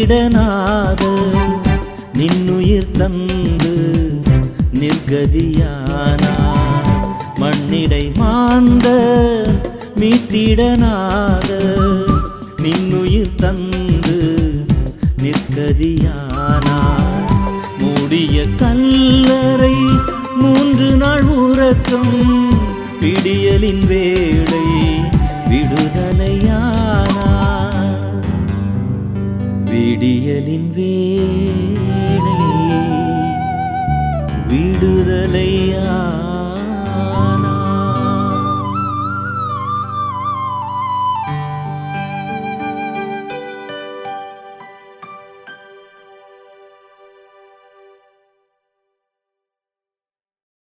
மீட்டிடனாத நின்னுயிர் தந்து நிர்கதியானா மண்ணிடை மாந்த மீட்டிடனாத நின்னுயிர் தந்து நிற்கதியானா மூடிய கல்லறை மூன்று நாள் உறக்கம் விடியலின் வேளை விடுதலையானா விடியலின் வேளை விடுதலையானா